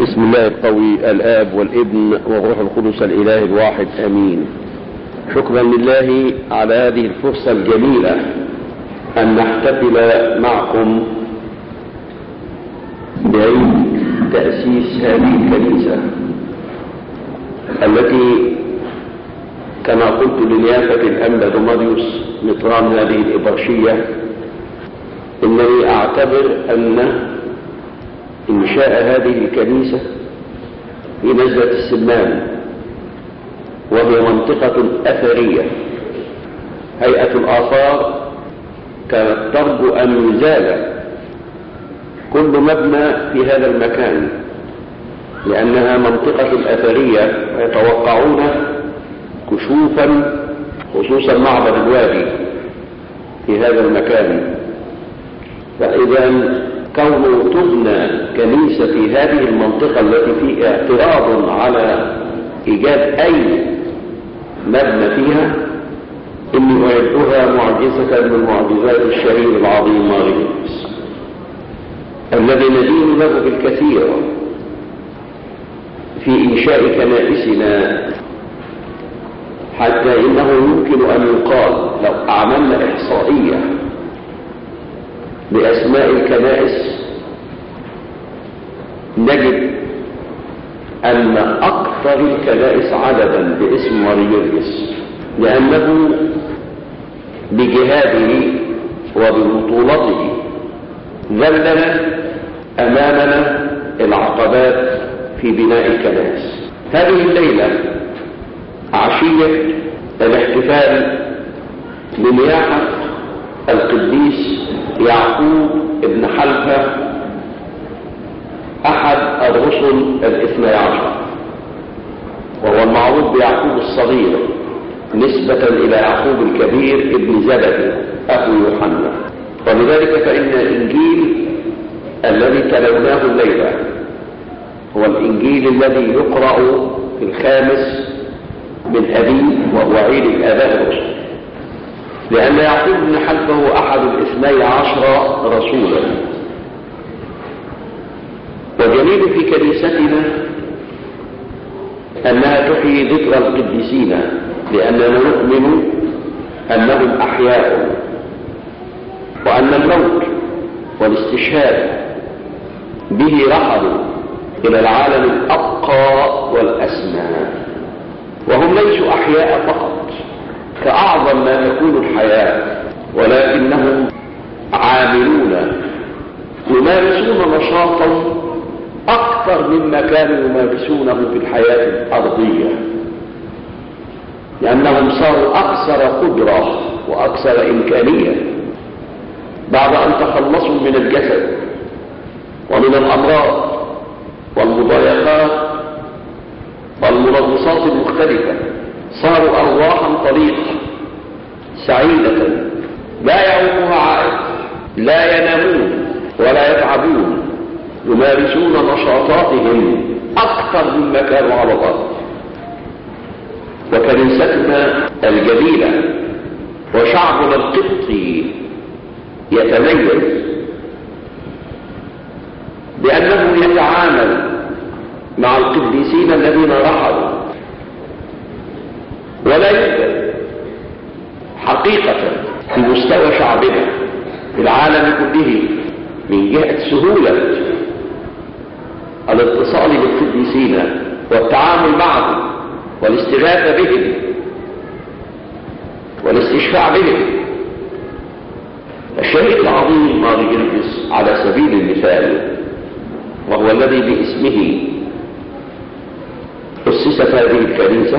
بسم الله القوي الآب والابن والروح القدس الإله الواحد آمين شكرا لله على هذه الفرصة الجميلة أن نحتفل معكم بعيد تأسيس هذه الكنيسة التي كما قلت لنيافة الأنبا دوماريوس مطران هذه الإبرشية إنني أعتبر أن إنشاء هذه الكنيسة في نزلة السمان وهي منطقة أثرية هيئة الآثار كانت ترجو أن يزال كل مبنى في هذا المكان لأنها منطقة أثرية ويتوقعون كشوفا خصوصا معبد الوادي في هذا المكان فإذا كونه تبنى كنيسة في هذه المنطقة التي في اعتراض على إيجاد أي مبنى فيها إني أعدها معجزة من معجزات الشهير العظيم ماريوس الذي ندين له بالكثير في إنشاء كنائسنا حتى إنه يمكن أن يقال لو أعملنا إحصائية بأسماء الكنائس نجد أن أكثر الكنائس عددا باسم ماريوليس لأنه بجهاده وببطولته ذلل أمامنا العقبات في بناء الكنائس هذه الليلة عشية الاحتفال بنياحة القديس يعقوب ابن حلفة أحد الرسل الاثني عشر وهو المعروف بيعقوب الصغير نسبة إلى يعقوب الكبير ابن زبدي أخو يوحنا ولذلك فإن الإنجيل الذي تلوناه الليلة هو الإنجيل الذي يقرأ في الخامس من أبيه وهو عيد الآباء الرسل لأن يعقوب بن حلفة هو أحد الاثني عشر رسولا وجميل في كنيستنا أنها تحيي ذكرى القديسين لأننا نؤمن أنهم أحياء وأن الموت والاستشهاد به رحلوا إلى العالم الأبقى والأسمى وهم ليسوا أحياء فقط كأعظم ما تكون الحياة ولكنهم عاملون يمارسون نشاطا أكثر مما كانوا يمارسونه في الحياة الأرضية لأنهم صاروا أكثر قدرة وأكثر إمكانية بعد أن تخلصوا من الجسد ومن الأمراض والمضايقات والمنغصات المختلفة صاروا أرواحا طليقة سعيدة لا يعومها عائد لا ينامون ولا يتعبون يمارسون نشاطاتهم أكثر مما كانوا على الأرض وكنيستنا الجميلة وشعبنا القبطي يتميز بأنه يتعامل مع القديسين الذين رحلوا ولا يوجد حقيقة في مستوى شعبنا في العالم كله من جهة سهولة الاتصال بالقديسين والتعامل معهم والاستغاثة بهم والاستشفاع بهم الشهيد العظيم ماري جلبس على سبيل المثال وهو الذي باسمه أسست هذه الكنيسة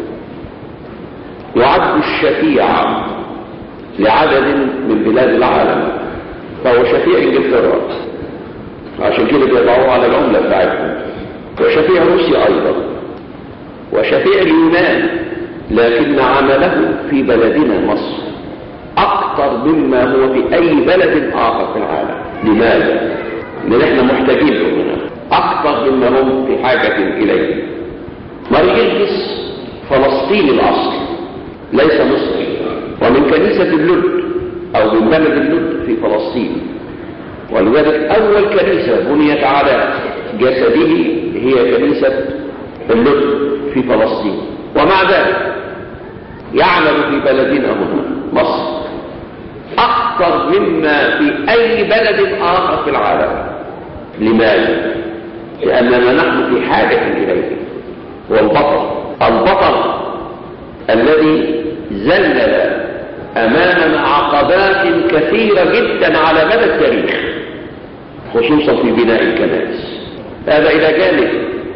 يعد الشفيع لعدد من بلاد العالم فهو شفيع انجلترا عشان كده بيضعوه على العملة بتاعتهم وشفيع روسيا ايضا وشفيع اليونان لكن عمله في بلدنا مصر اكثر مما هو في اي بلد اخر في العالم لماذا لان احنا محتاجين له هنا اكثر مما هم في حاجة اليه ماريجلس فلسطيني الاصل ليس مصري ومن كنيسة اللد او من بلد اللد في فلسطين ولذلك اول كنيسة بنيت على جسده هي كنيسة اللطف في فلسطين ومع ذلك يعمل في بلدنا هنا مصر أكثر مما في أي بلد آخر في العالم لماذا؟ لأننا نحن في حاجة إليه هو البطل البطل الذي زلل أمامنا عقبات كثيرة جدا على مدى التاريخ خصوصا في بناء الكنائس هذا إلى جانب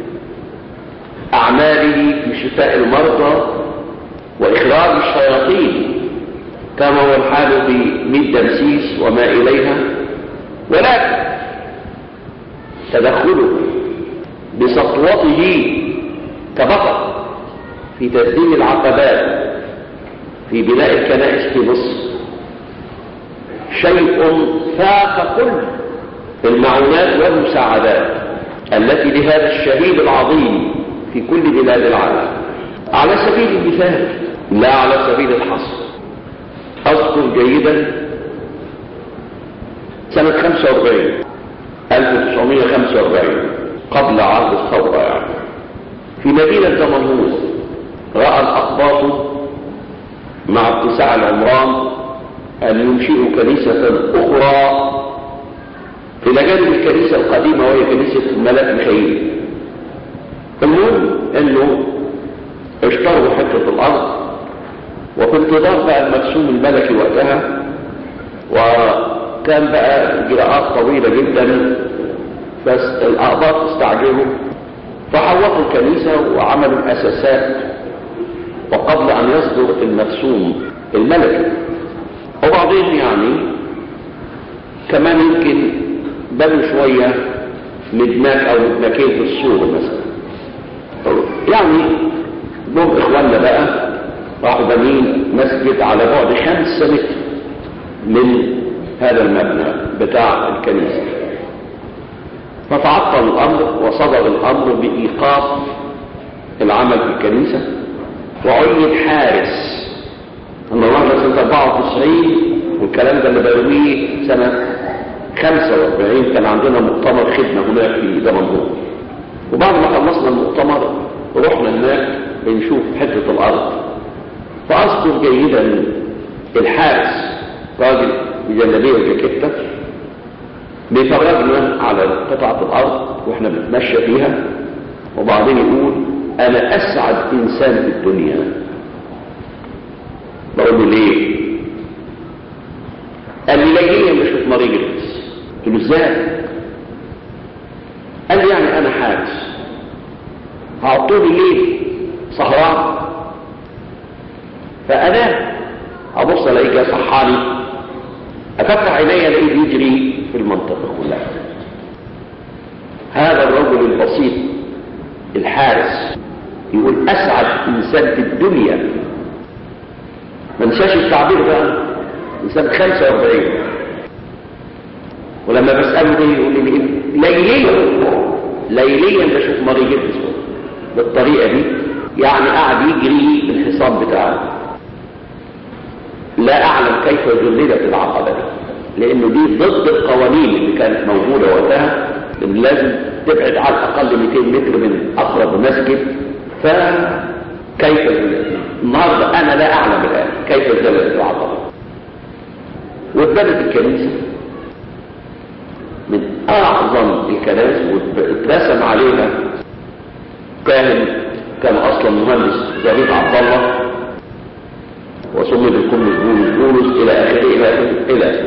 أعماله في شفاء المرضى وإخراج الشياطين كما هو الحال في ميت دمسيس وما إليها ولكن تدخله بسطوته كبطل في تسديد العقبات في بناء الكنائس في مصر شيء فاق كل المعونات والمساعدات التي لهذا الشهيد العظيم في كل بلاد العالم على سبيل المثال لا على سبيل الحصر أذكر جيدا سنة 45 1945 قبل عهد الثورة يعني في مدينة دمنهور رأى الأقباط مع اتساع العمران أن ينشئوا كنيسة أخرى إلى جانب الكنيسة القديمة وهي كنيسة الملاك ميخائيل المهم أنه اشتروا حتة الأرض وفي انتظار بقى المرسوم الملكي وقتها وكان بقى إجراءات طويلة جدا فالأقباط استعجلوا فحوطوا الكنيسة وعملوا الأساسات وقبل أن يصدر المرسوم الملكي وبعدين يعني كمان يمكن بنوا شوية مدماك أو مدماكين في السور مثلا يعني دول إخواننا بقى راحوا بانيين مسجد على بعد خمسة متر من هذا المبنى بتاع الكنيسة فتعطل الأمر وصدر الأمر بإيقاف العمل في الكنيسة وعين حارس النهارده سنة 94 والكلام ده اللي برويه سنة 45 كان عندنا مؤتمر خدمة هناك في دمنهور وبعد ما خلصنا المؤتمر رحنا هناك بنشوف حتة الأرض فأذكر جيدا الحارس راجل بجلابية وجاكيتة بيفرجنا على قطعة الأرض واحنا بنتمشى فيها وبعدين يقول أنا أسعد إنسان في الدنيا بقول له ليه؟ قال لي ليه مش في مريض قلت له ازاي؟ قال لي يعني أنا حارس هعطوني ليه؟ سهران فأنا أبص ألاقيك صحاني أفتح عيني ألاقيه يجري في المنطقة كلها هذا الرجل البسيط الحارس يقول أسعد إنسان في الدنيا ما نساش التعبير ده إنسان 45 ولما بسأله ده يقول لي ليليا ليليا بشوف مريض بالطريقة دي يعني قاعد يجري بالحصان بتاعه لا أعلم كيف ذللت العقبة دي لأنه دي ضد القوانين اللي كانت موجودة وقتها إن لازم تبعد على الأقل 200 متر من أقرب مسجد فكيف النهارده أنا لا أعلم الآن كيف ذللت العقبة واتبنت الكنيسة من أعظم الكنائس واترسم عليها كاهن كان أصلا مهندس زهيد عبد الله وسمي بالكل بولس بولس إلى آخره إلى إلى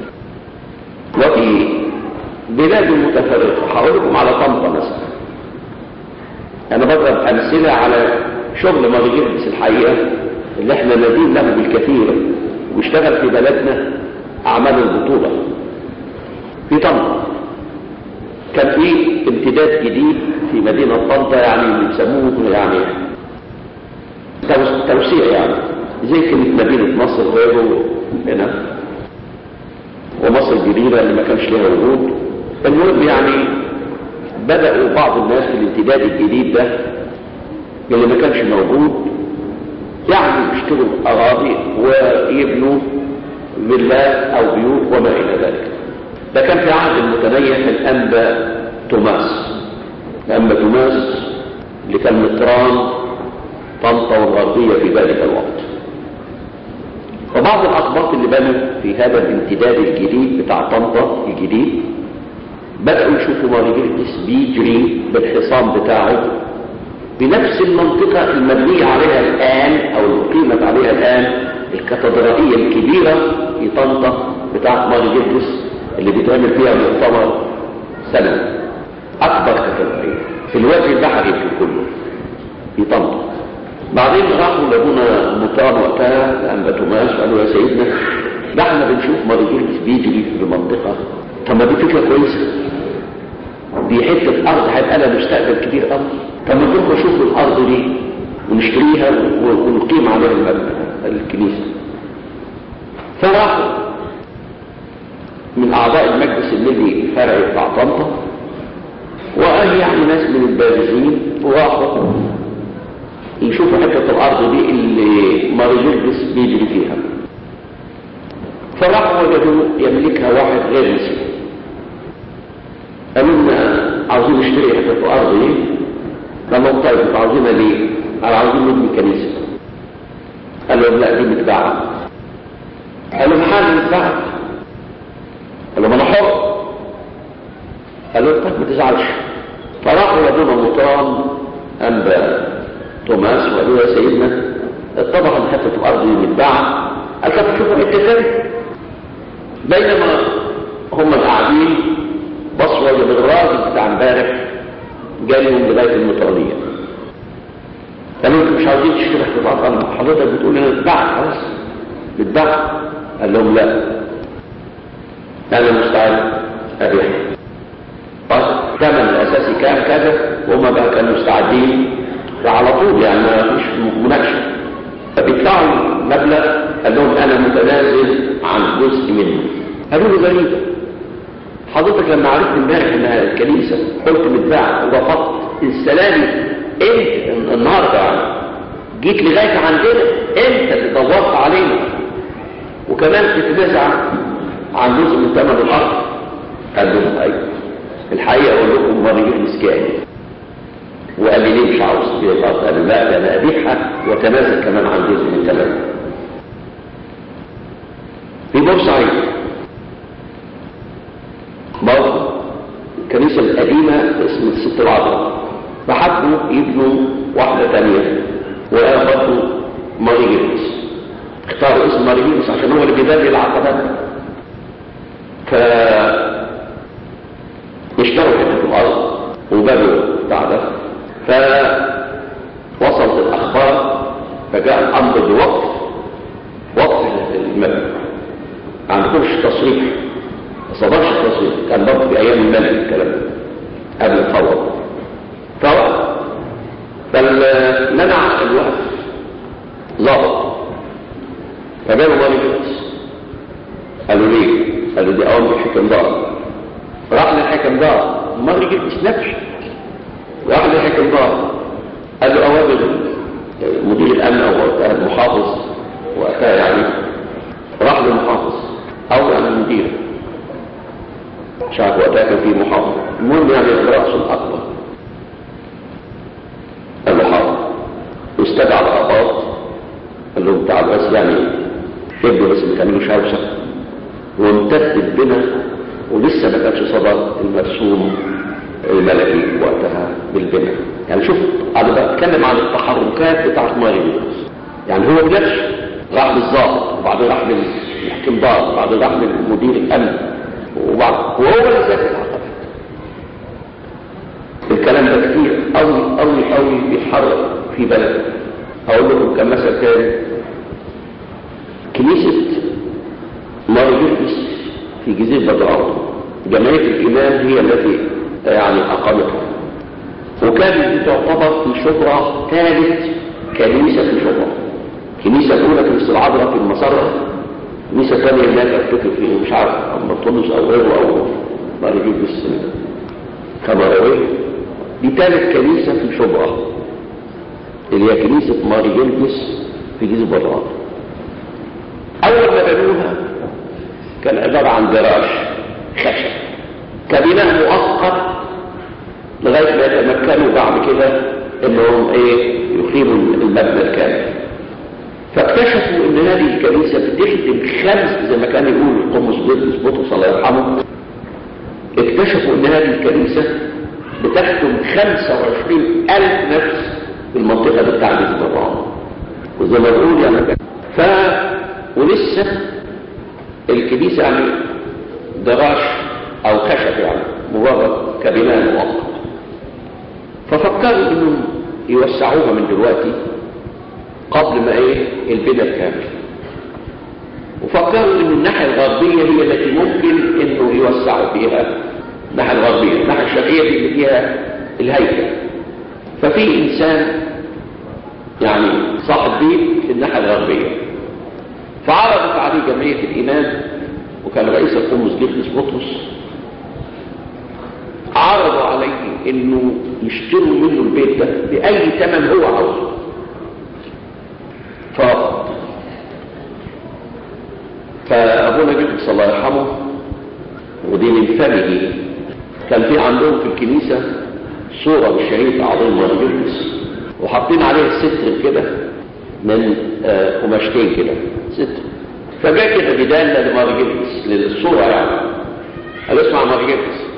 وفي بلاد متفرقة هقول لكم على طنطا مثلا أنا بضرب أمثلة على شغل مريض الحقيقة اللي احنا ندين له بالكثير واشتغل في بلدنا أعمال البطولة في طنطا كان في امتداد جديد في مدينة طنطا يعني بيسموه يعني توسيع يعني زي كانت مدينة مصر غيره هنا ومصر الجديدة اللي ما كانش لها وجود المهم يعني بدأوا بعض الناس في الامتداد الجديد ده اللي ما كانش موجود يعني يشتروا أراضي ويبنوا فيلات أو بيوت وما إلى ذلك ده كان في عهد المتنيح الأنبا توماس أما تماس اللي كان مطران طنطا والغربية في ذلك الوقت وبعض الأقباط اللي بنوا في هذا الامتداد الجديد بتاع طنطا الجديد بدأوا يشوفوا مارجريتس بيجري بالحصان بتاعه بنفس المنطقة المبنية عليها الآن أو المقيمة عليها الآن الكاتدرائية الكبيرة في طنطا بتاعت مارجريتس اللي بيتعمل فيها مؤتمر سنة أكبر كاتدرائية في الوجه البحري في كله في طنطا بعدين راحوا لابونا مطار وقتها لأنبا توماس قالوا يا سيدنا ده احنا بنشوف مارجريتس بيجري في منطقة طب ما دي فكرة كويسة دي حتة أرض هيبقى لها مستقبل كبير قوي طب ما نروح نشوف الأرض دي ونشتريها ونقيم عليها المبنى الكنيسة فراحوا من أعضاء المجلس الملي الفرعي بتاع طنطا وقال يعني ناس من البارزين وراحوا يشوفوا حتة الأرض دي اللي مارجلس بيجري فيها فراحوا وجدوا يملكها واحد غير مسيحي قالوا لنا عاوزين نشتري حتة الأرض دي قال لهم طيب انتوا عاوزينها ليه؟ قالوا عاوزين نبني كنيسة قال لهم لا دي متباعة قال لهم حال متباعة قال لهم انا حر قال لهم طيب ما تزعلش فراحوا لابونا مطران انبا توماس وقالوا يا سيدنا طبعا حته الارض دي متباعه قال طب شوفوا الاتفاق بينما هم قاعدين بصوا وجد الراجل بتاع امبارح جالي من بدايه المطرانيه قالوا انتوا مش عاوزين تشتري حته الارض حضرتك بتقول لنا اتباعت خلاص اتباعت قال لهم لا انا مستعد ابيع الثمن الاساسي كان كذا وهم بقى كانوا مستعدين فعلى طول يعني ما فيش مناقشه فبيدفعوا مبلغ قال لهم انا متنازل عن جزء منه قالوا له غريبه حضرتك لما عرفت امبارح انها الكنيسه قلت متباع ورفضت السلامي انت النهارده يعني جيت لغايه عندنا انت اللي دورت علينا وكمان تتنازع عن جزء من ثمن الارض قال لهم ايوه الحقيقه اقول لكم مريض مسكين وقال لي ليه مش عاوز تبيع الارض قال لا ده انا ابيعها وتنازل كمان عن جزء من ثمنها في بورسعيد برضه الكنيسه القديمه اسم الست العذراء فحبوا يبنوا واحده ثانيه وقال برضه ماري جيرس اختاروا اسم ماري جيرس عشان هو اللي بيبني العقبات ف اشتروا حته الارض وبنوا بتاع ده فوصلت الاخبار فجاء الامر بوقف وقف المبنى ما عندكمش تصريح ما صدرش التصريح كان برضه في ايام الملك الكلام ده قبل الثوره فوقف فمنع الوقف ظابط فجابوا مالي جلس قالوا ليه؟ قالوا دي اوامر حكم دار راح للحكم دار مالي جلس نفسه راح للحكم دار قال له اوامر مدير الامن او وقتها المحافظ وقتها يعني راح للمحافظ او يعني المدير مش عارف وقتها كان في محافظ المهم يعني الراس الاكبر قال له حاضر واستدعى الاباط قال لهم تعالوا بس يعني ابنوا بس ما تعملوش هوسه وامتدت بنا ولسه ما كانش صدر المرسوم الملكي وقتها بالبناء يعني شوف انا بتكلم عن التحركات بتاعت ماري يعني هو بنفسه راح للظابط وبعدين راح للحكمدار وبعدين راح لمدير الامن وبعد وهو اللي ذات العقبات الكلام ده كتير قوي قوي قوي بيتحرك في بلد هقول لكم كمثل تاني كنيسه مارجريتس في جزيره بدرعون جمعيه الايمان هي التي يعني اقامتها وكانت دي تعتبر في شبرا ثالث كنيسه في شبرا كنيسه الاولى كنيسه العذراء في المسره كنيسه ثانيه هناك افتكر في مش عارف بطرس او غيره او مارجريتس كاميروي دي ثالث كنيسه في شبرا اللي هي كنيسه مارجريتس في جزيره بدرعون اول ما بنوها كان عباره عن جراج خشب كبناء مؤقت لغاية ما يتمكنوا بعد كده انهم ايه يقيموا المبنى الكامل فاكتشفوا ان هذه الكنيسة بتخدم خمس زي ما كان يقول القمص بطرس بطرس الله يرحمه اكتشفوا ان هذه الكنيسة بتخدم 25 ألف نفس في المنطقة دي بتاعت البرام وزي ما بقول يعني ف ولسه الكنيسة يعني دراش أو كشف يعني مجرد كبناء مؤقت ففكروا انهم يوسعوها من دلوقتي قبل ما ايه البنى الكامل وفكروا ان الناحية الغربية هي التي ممكن انه يوسعوا فيها الناحية الغربية الناحية الشرقية دي اللي فيها الهيكل ففي انسان يعني صاحب بيت في الناحية الغربية فعرضت عليه جمعية الإيمان وكان رئيس القمص جبلس بطرس عرضوا عليه انه يشتروا منه البيت ده بأي ثمن هو عاوزه ف فأبونا جبلس الله يرحمه ودي من فمه كان في عندهم في الكنيسة صورة للشهيد عظيم جبلس وحاطين عليه ستر كده من قماشتين كده ستر فجاء كده بدالة لمارجيتس للصورة يعني قال اسمع مارجيتس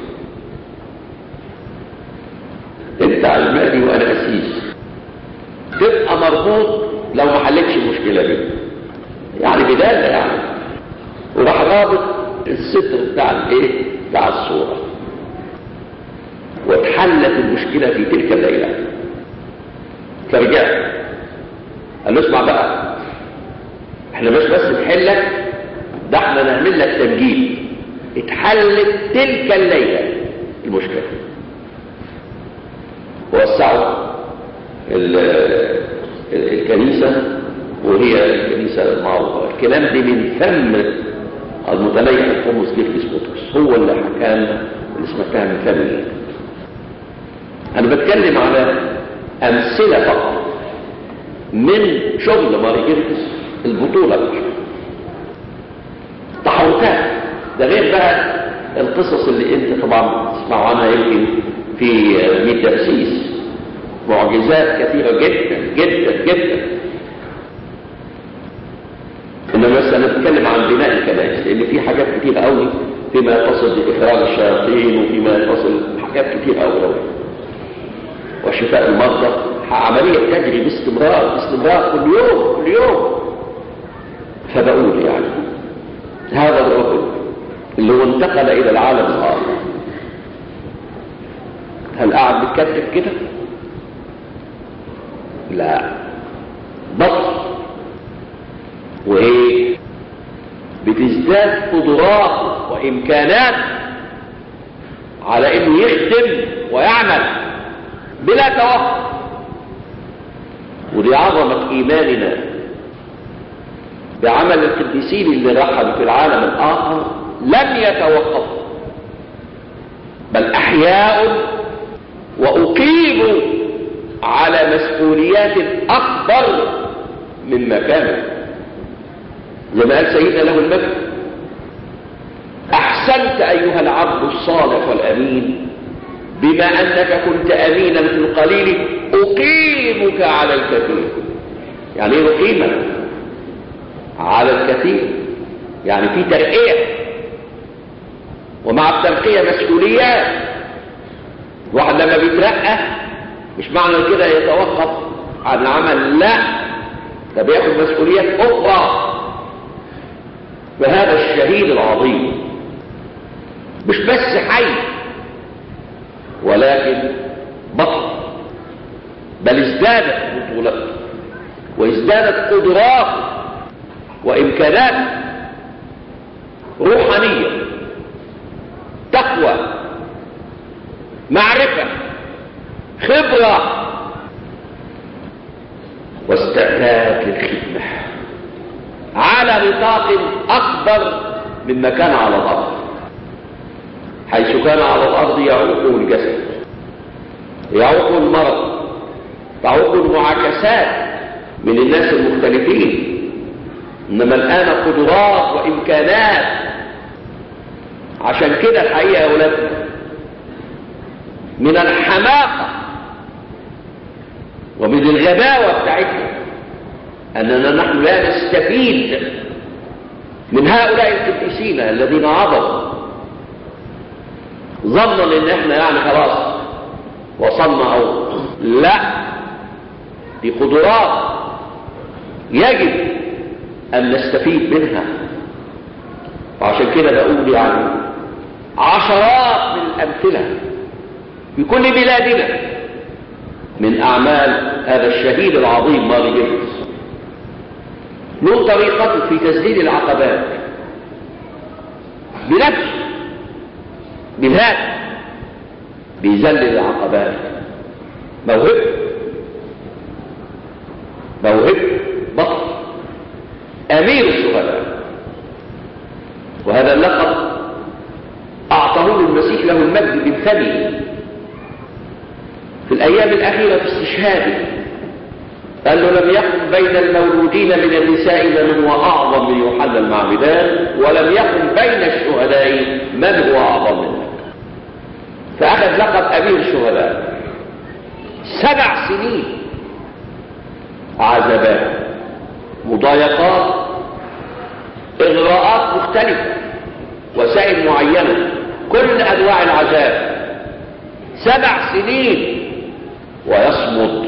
انت علماني وانا اسيس تبقى مربوط لو ما حلتش المشكلة دي يعني بدالة يعني وراح رابط الستر بتاع الايه بتاع الصورة واتحلت المشكلة في تلك الليلة فرجعت قال له اسمع بقى احنا مش بس نحلك ده احنا نعمل لك تمجيد اتحلت تلك الليلة المشكلة وسعوا الكنيسة وهي الكنيسة المعروفة الكلام دي من فم المتليح القمص جيفلس بطرس هو اللي حكانا اللي سمعتها من فمه انا بتكلم على امثلة فقط من شغل ماريجيركس البطولة تحركات ده غير بقى القصص اللي انت طبعا تسمعوا عنها يمكن في ميت تأسيس معجزات كثيرة جدا جدا جدا انما بس انا بتكلم عن بناء الكنائس لان في حاجات كتير قوي فيما يتصل باخراج الشياطين وفيما يتصل حاجات كتير قوي قوي وشفاء المرضى عملية تجري باستمرار باستمرار كل يوم كل يوم فبقول يعني هذا الرجل اللي هو انتقل الى العالم الاخر هل قاعد بيتكتب كده لا بص وايه بتزداد قدرات وامكانات على انه يخدم ويعمل بلا توقف ودي عظمة إيماننا بعمل القديسين اللي رحلوا في العالم الآخر لم يتوقفوا بل أحياء وأقيموا على مسؤوليات أكبر مما كانوا زي ما قال سيدنا له المجد أحسنت أيها العبد الصالح والأمين بما أنك كنت أمينا في القليل أقيمك على الكثير يعني ايه أقيمك على الكثير يعني في ترقية ومع الترقية مسؤوليات الواحد لما بيترقى مش معنى كده يتوقف عن العمل لا ده بياخد مسؤوليات أخرى فهذا الشهيد العظيم مش بس حي ولكن بطل بل ازدادت بطولته وازدادت قدراته وامكاناته روحانيه تقوى معرفه خبره واستعداد للخدمه على نطاق اكبر مما كان على الارض حيث كان على الارض يعوقه الجسد يعوقه المرض تعوق المعاكسات من الناس المختلفين انما الان قدرات وامكانات عشان كده الحقيقه يا اولادنا من الحماقة ومن الغباوة بتاعتنا أننا نحن لا نستفيد من هؤلاء القديسين الذين عبروا ظنا ان احنا يعني خلاص وصلنا او لا دي قدرات يجب ان نستفيد منها وعشان كده بقول يعني عشرات من الامثله في كل بلادنا من اعمال هذا الشهيد العظيم ماري جيمس له طريقته في تسديد العقبات بنفسه بذاته بيذلل العقبات موهبه موهبه بطل امير الشهداء وهذا اللقب اعطاه له المسيح له المجد بالثاني في الايام الاخيره في استشهاده قال له لم يكن بين المولودين من النساء من هو اعظم من يوحنا المعمدان ولم يكن بين الشهداء من هو اعظم منه فاخذ لقب امير الشهداء سبع سنين عذابات مضايقات اغراءات مختلفه وسائل معينه كل انواع العذاب سبع سنين ويصمد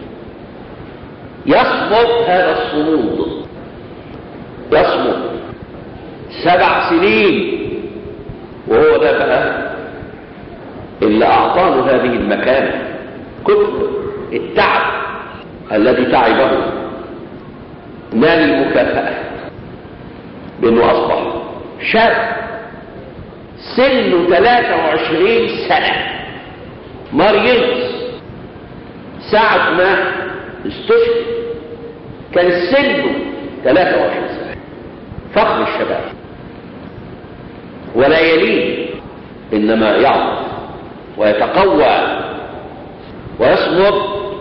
يصمد هذا الصمود يصمد سبع سنين وهو ده بقى اللي اعطاه هذه المكانه كل التعب الذي تعبه نال المكافاه بانه اصبح شاب سنه 23 سنه مريض ساعة ما استشهد كان سنه 23 سنة فخر الشباب ولا يلين إنما يعظم ويتقوى ويصمد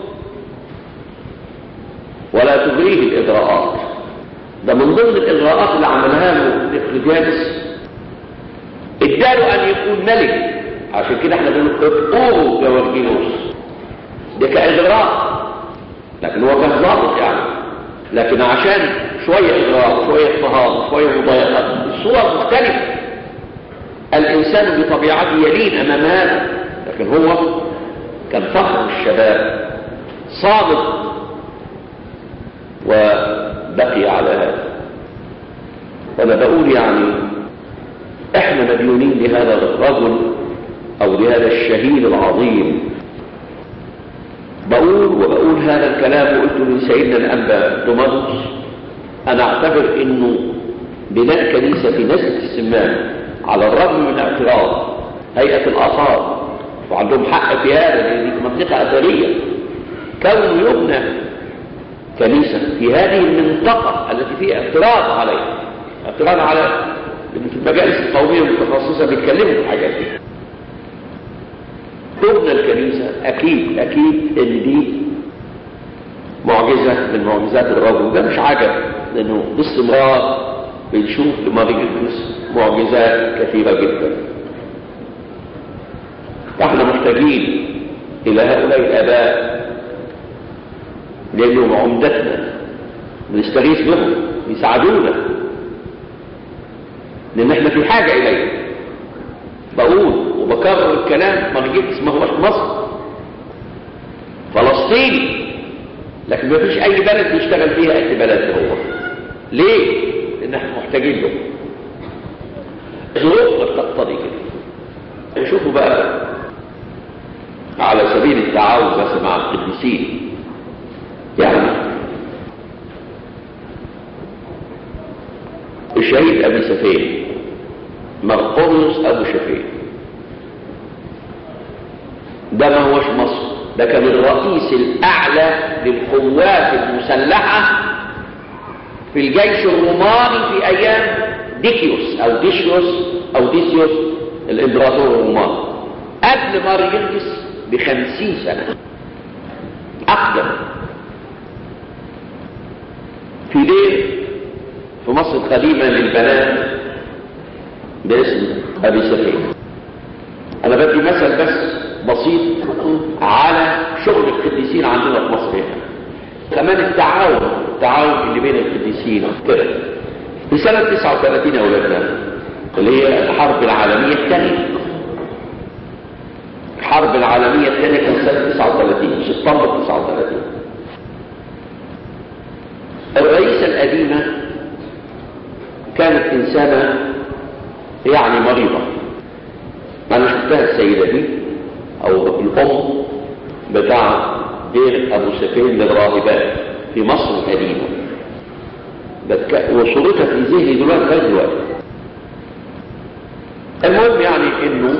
ولا تغريه الإجراءات ده من ضمن الإجراءات اللي عملها له إقليديانس اداله أن يكون ملك عشان كده احنا بنقول اطقوه جوارجينوس ده كإجراء لكن هو كان ضابط يعني لكن عشان شوية إجراء شوية اضطهاد شوية مضايقات الصور مختلفة الإنسان بطبيعته يلين أمام هذا لكن هو كان فخر الشباب صادق وبقي على هذا وأنا بقول يعني احنا مديونين لهذا الرجل او لهذا الشهيد العظيم بقول وبقول هذا الكلام وقلت لسيدنا الانبا دومادوس انا اعتبر انه بناء كنيسه في نزله السمان على الرغم من اعتراض هيئه الاثار وعندهم حق في هذا لان دي منطقه اثريه كونه يبنى كنيسه في هذه المنطقه التي فيها اعتراض عليها اعتراض على في المجالس القوميه المتخصصه بيتكلموا في الحاجات دي تبنى الكنيسة أكيد أكيد إن دي معجزة من معجزات الرجل ده مش عجب لأنه باستمرار بنشوف لماري جرجس معجزات كثيرة جدا فاحنا محتاجين إلى هؤلاء الآباء لأنهم عمدتنا بنستغيث بهم يساعدونا لأن احنا في حاجة إليهم بقول وبكرر الكلام ما جبت ما هوش مصر فلسطين لكن ما فيش اي بلد بيشتغل فيها قد بلد هو ليه لان احنا محتاجين له ظروف تقتضي كده شوفوا بقى على سبيل التعاون بس مع القديسين يعني الشهيد ابي سفين مرقوميوس ابو شفيع ده ما هوش مصر ده كان الرئيس الاعلى للقوات المسلحه في الجيش الروماني في ايام ديكيوس او ديشيوس او ديسيوس الامبراطور الروماني قبل ماريوس بخمسين سنه اقدم في دير في مصر القديمه للبنات باسم ابي سفين انا بدي مثل بس بسيط على شغل القديسين عندنا في مصر هنا كمان التعاون التعاون اللي بين القديسين كده في سنة 39 يا أولادنا اللي هي الحرب العالمية الثانية الحرب العالمية الثانية كانت سنة 39 سبتمبر 39 الرئيسة القديمة كانت إنسانة يعني مريضة أنا شفتها السيدة دي أو الأم بتاع دير أبو سفين للراهبات في مصر القديمة وصورتها في ذهني دلوقتي لغاية دلوقتي المهم يعني إنه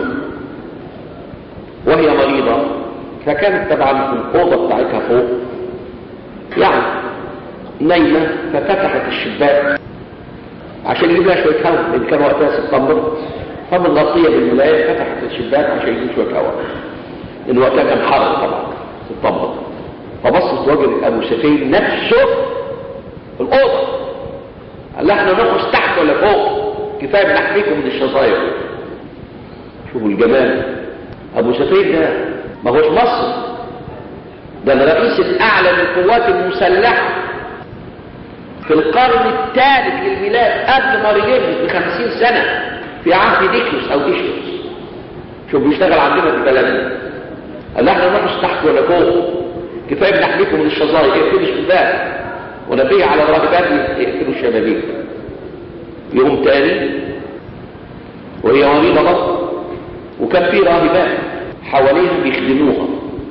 وهي مريضة فكانت طبعا في الأوضة بتاعتها فوق يعني نايمة ففتحت الشباك عشان يجيب لها شوية هواء لأن كان وقتها سبتمبر فمغطية بالملاية فتحت الشباك عشان يجيب شوية هواء لأن وقتها كان حر طبعا سبتمبر فبصت وجد أبو سفين نفسه في الأوضة قال لها احنا نقص تحت ولا فوق كفاية بنحميكم من الشظاير شوفوا الجمال أبو سفين ده ما هوش مصر ده الرئيس الأعلى للقوات المسلحة في القرن الثالث للميلاد قبل ماريجيرس بخمسين سنة في عهد ديكيوس أو ديشيوس شوف بيشتغل عندنا في بلدنا قال احنا نقص تحت ولا فوق كفاية بنحميكم من الشظاير اقفلوا الشباك ونبيه على الراهبات يقفلوا الشبابيك يوم تاني وهي مريضة برضه وكان في راهبات حواليها بيخدموها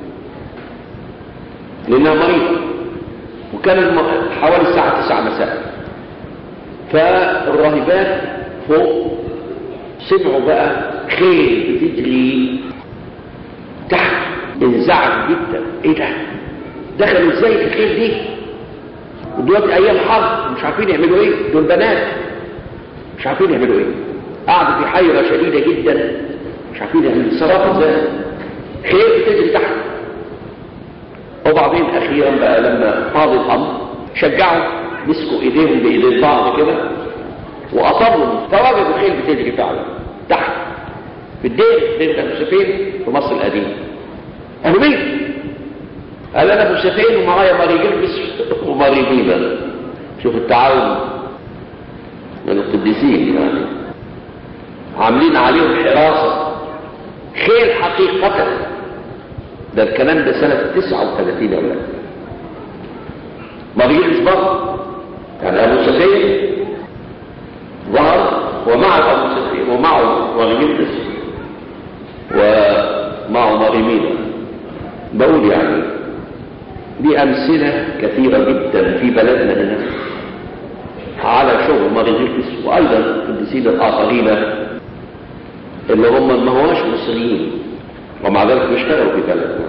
لانها مريضة وكان حوالي الساعة 9 مساء فالراهبات فوق سمعوا بقى خيل بتجري تحت انزعج جدا ايه ده دخلوا ازاي في الخيل دي ودلوقتي ايام حرب مش عارفين يعملوا ايه دول بنات مش عارفين يعملوا ايه قعدوا في حيرة شديدة جدا مش عارفين يعملوا الصراحة ازاي خيل بتجري تحت وبعدين اخيرا بقى لما طال الامر شجعوا مسكوا ايديهم بايدين بعض كده واطروا فوجدوا خيل بتجري فعلا تحت في الدير دير ابو سفين في مصر القديمه قالوا مين قال انا ابو سفين ومعايا ماري جلبس وماري بيبا شوف التعاون من القديسين يعني عاملين عليهم حراسه خيل حقيقه ده الكلام ده سنة 39 يا ولاد مريض برضه يعني أبو سفيان ظهر ومع أبو سفيان ومعه مريض ومعه مريمين بقول يعني دي أمثلة كثيرة جدا في بلدنا هنا على شغل مريض وأيضا القديسين الآخرين اللي هم ما هواش مصريين ومع ذلك بيشتغلوا في بلدنا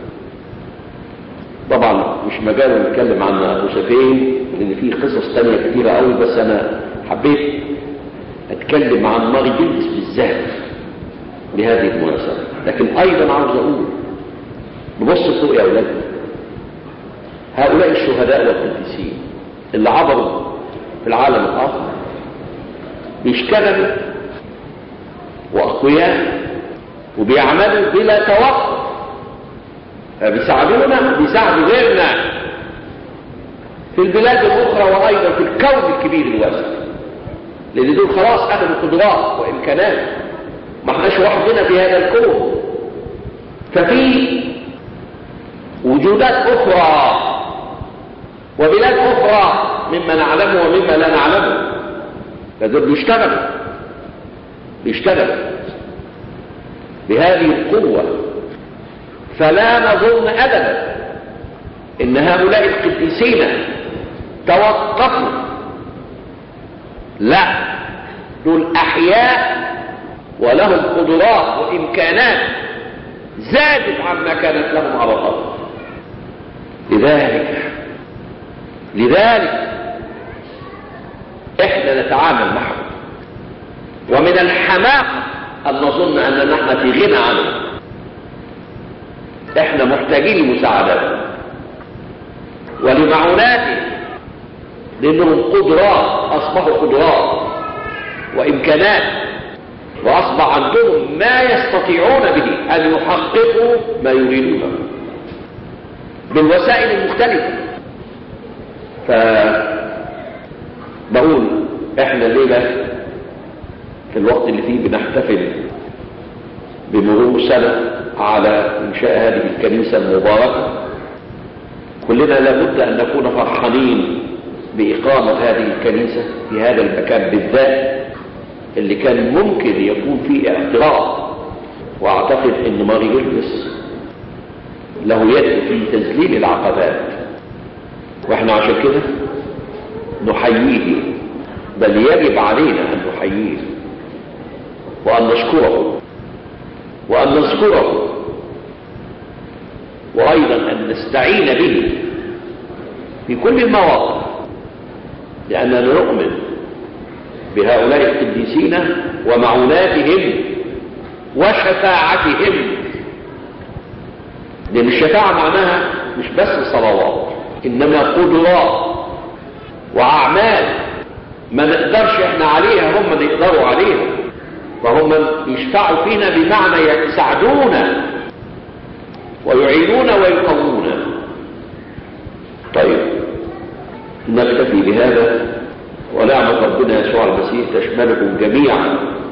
طبعا مش مجال نتكلم عن ابو سفين لان في قصص تانية كتيرة قوي بس انا حبيت اتكلم عن ماري جلدس بالذات بهذه المناسبة لكن ايضا عاوز اقول نبص فوق يا اولادنا هؤلاء الشهداء والقديسين اللي عبروا في العالم الاخر بيشتغلوا واقوياء وبيعملوا بلا توقف فبيساعدونا بيساعدوا غيرنا في البلاد الاخرى وايضا في الكون الكبير الواسع لان دول خلاص اخذوا قدرات وامكانات ما احناش وحدنا في هذا الكون ففي وجودات اخرى وبلاد اخرى مما نعلمه ومما لا نعلمه فدول بيشتغلوا بيشتغلوا بهذه القوة فلا نظن أبدا إن هؤلاء القديسين توقفوا لا دول أحياء ولهم قدرات وإمكانات زادت عما كانت لهم على الأرض لذلك لذلك احنا نتعامل معهم ومن الحماقه أن نظن أننا نحن في غنى عنه احنا محتاجين لمساعدته ولمعوناته لأنهم قدرات أصبحوا قدرات وإمكانات وأصبح عندهم ما يستطيعون به أن يحققوا ما يريدونه بالوسائل المختلفة فبقول احنا الليلة في الوقت اللي فيه بنحتفل بمرور سنة على إنشاء هذه الكنيسة المباركة كلنا لابد أن نكون فرحانين بإقامة هذه الكنيسة في هذا المكان بالذات اللي كان ممكن يكون فيه اعتراض واعتقد ان ماري جلبس له يد في تذليل العقبات واحنا عشان كده نحييه بل يجب علينا ان نحييه وان نشكره وان نذكره وايضا ان نستعين به في كل المواقف لاننا نؤمن بهؤلاء القديسين ومعوناتهم وشفاعتهم لأن الشفاعة معناها مش بس صلوات إنما قدرات وأعمال ما نقدرش احنا عليها هم يقدروا عليها فهم يشفعوا فينا بمعنى يساعدونا ويعينون ويقوون طيب نكتفي بهذا ونعمة ربنا يسوع المسيح تشملكم جميعا